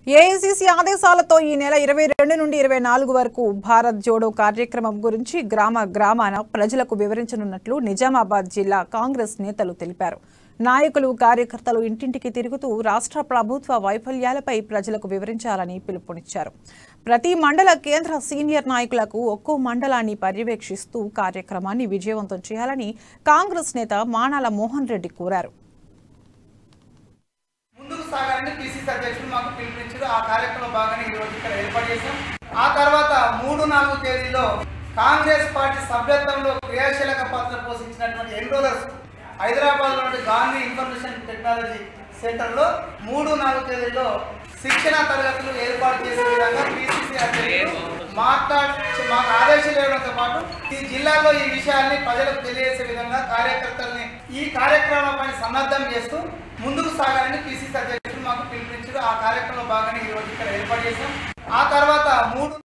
AICC ఆదేశాలతో ఈ నెల ఇరవై రెండు నుండి ఇరవై నాలుగు వరకు భారత్ జోడో కార్యక్రమం గురించి గ్రామ గ్రామాన ప్రజలకు వివరించనున్నట్లు నిజామాబాద్ జిల్లా కాంగ్రెస్ నేతలు తెలిపారు నాయకులు కార్యకర్తలు ఇంటింటికి తిరుగుతూ రాష్ట్ర ప్రభుత్వ వైఫల్యాలపై ప్రజలకు వివరించాలని పిలుపునిచ్చారు ప్రతి మండల కేంద్ర సీనియర్ నాయకులకు ఒక్కో మండలాన్ని పర్యవేక్షిస్తూ కార్యక్రమాన్ని విజయవంతం చేయాలని కాంగ్రెస్ నేత మానాల మోహన్ రెడ్డి కోరారు ముందుకు సాగాలని పిసిసి అధ్యక్షులు మాకు పిలుపునిచ్చారు ఆ కార్యక్రమంలో భాగంగా ఈ రోజు ఇక్కడ ఏర్పాటు చేశాం ఆ తర్వాత మూడు నాలుగు తేదీల్లో కాంగ్రెస్ పార్టీ సభ్యత్వంలో క్రియాశీలక పాత్ర పోషించినటువంటి ఎన్రోలర్స్ హైదరాబాద్ లోని గాంధీ ఇన్ఫర్మేషన్ టెక్నాలజీ సెంటర్లో మూడు నాలుగు తేదీల్లో శిక్షణ తరగతులు ఏర్పాటు చేసే విధంగా పిసిసి అధ్యక్షులు మాట్లాడి మాకు ఆదేశాలు ఇవ్వడంతో పాటు ఈ జిల్లాలో ఈ విషయాన్ని ప్రజలకు తెలియజేసే విధంగా కార్యకర్తల్ని ఈ కార్యక్రమాన్ని సన్నద్ధం చేస్తూ ముందుకు సాగాలని పిసిసి అధ్యక్షులు మాకు పిలుపునిచ్చారు ఆ కార్యక్రమంలో భాగంగా ఈ రోజు ఇక్కడ ఏర్పాటు చేశాం ఆ తర్వాత మూడు